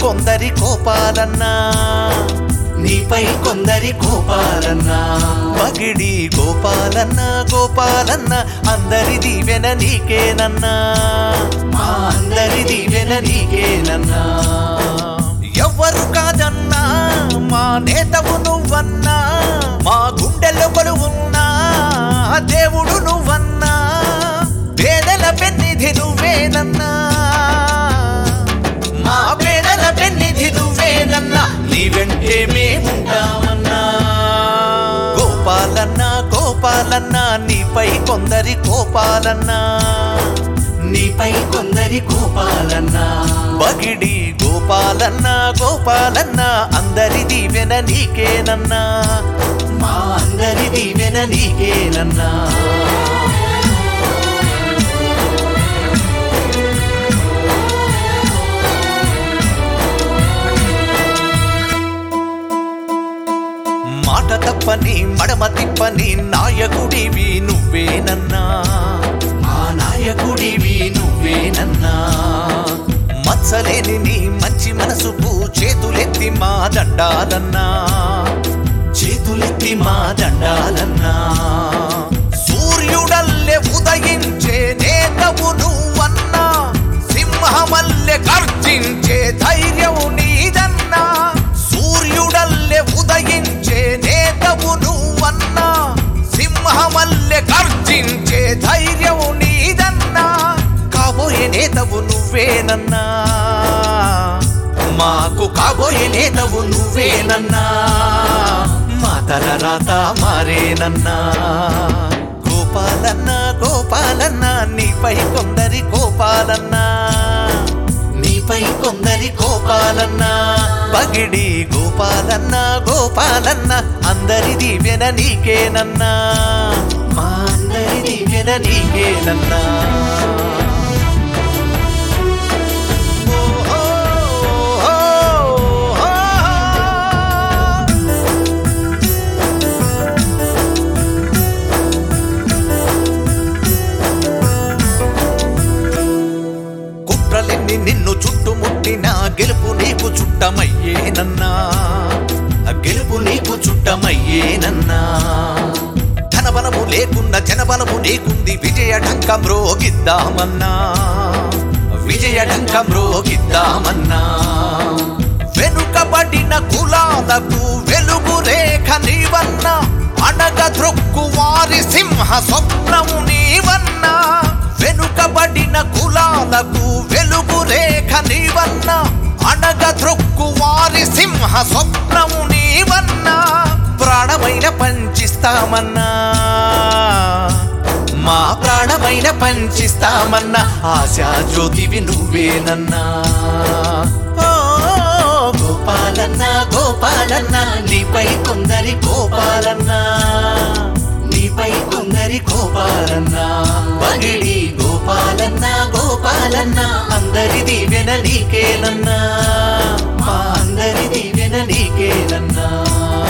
కొందరి కోపాలన్నా నీపై కొందరి కోపాలన్నా మగిడి గోపాలన్న గోపాలన్న అందరి దీవెన నీకేనన్నా మా అందరి దీవెన నీకేనన్నా ఎవ్వరు కాదన్నా మా నేతవు నువ్వన్నా మా గుండెల్లో కొలువున్నా దేవుడు నువ్వన్నా పేదల పెన్నిధి నువ్వేనన్నా మా పేదల పెన్నిధి నువ్వేనన్నా నీ వెంటే మేముంటామన్నా గోపాలన్న గోపాలన్న నీపై కొందరి కోపాలన్నా నీపై కొందరి కోపాలన్నా బగిడి గోపాలన్న గోపాలన్న అందరి దీవెన నీకేనన్నా మా అందరి దీవెన నీకేనన్నా మాట తప్పని మడమ తిప్పని నాయకుడివి నువ్వేనన్నా మా నాయకుడివి నువ్వేనన్నా మత్సలేని నీ మంచి మనసుకు చేతులెత్తి మా దండాలన్నా చేతులెత్తి మా దండాలన్నా సూర్యుడల్లె ఉదయించే నేతవు నువ్వన్నా సింహమల్లె గర్జించే ధైర్యం నీదన్నా సూర్యుడల్లె ఉదయించే నేతవు నువ్వన్నా సింహమల్లె గర్జించే ధైర్యం నీదన్నా కాబోయే నేతవు నువ్వేనన్నా మాకు కాబోయే నేతవు నువ్వేనన్నా మా తల రాత మారేనన్నా గోపాలన్న గోపాలన్న నీపై కొందరి కోపాలన్నా నీపై కొందరి కోపాలన్నా బగిడి గోపాలన్న గోపాలన్న అందరి దీవెన నీకేనన్నా మా అందరి దీవెన నీకేనన్నా ఓ, ఓ, ఓ, ఓ. కుట్రలెన్ని నిన్ను చుట్టుముట్టిన గెలుపు నీకు చుట్టమయ్యేనన్నా గెలుపు నీకు చుట్టమయ్యేనన్నా ధనబలము లేకున్న జనబలము నీకుంది విజయ ఢంకం రోగిద్దామన్నా విజయ ఢంకం రోగిద్దామన్నా వెనుకబడిన కులాలకు వెలుగు రేఖ నీవన్నా అనగ ద్రొక్కు వారి సింహ స్వప్నము నీవన్నా వెనుకబడిన కులాలకు వెలుగు రేఖ నీవన్నా అనగ ద్రొక్కు వారి సింహ స్వప్నము నీవన్నా ప్రాణమైన పంచిస్తామన్నా మా ప్రాణమైన పంచిస్తామన్నా ఆశా జ్యోతివి నువ్వేనన్నా ఓ, గోపాలన్న గోపాలన్న నీపై కొందరి కోపాలన్నా నీపై కొందరి కోపాలన్నా బగిడి గోపాలన్న గోపాలన్న అందరి దీవెన నీకేనన్నా మా అందరి దీవెన నీకేనన్నా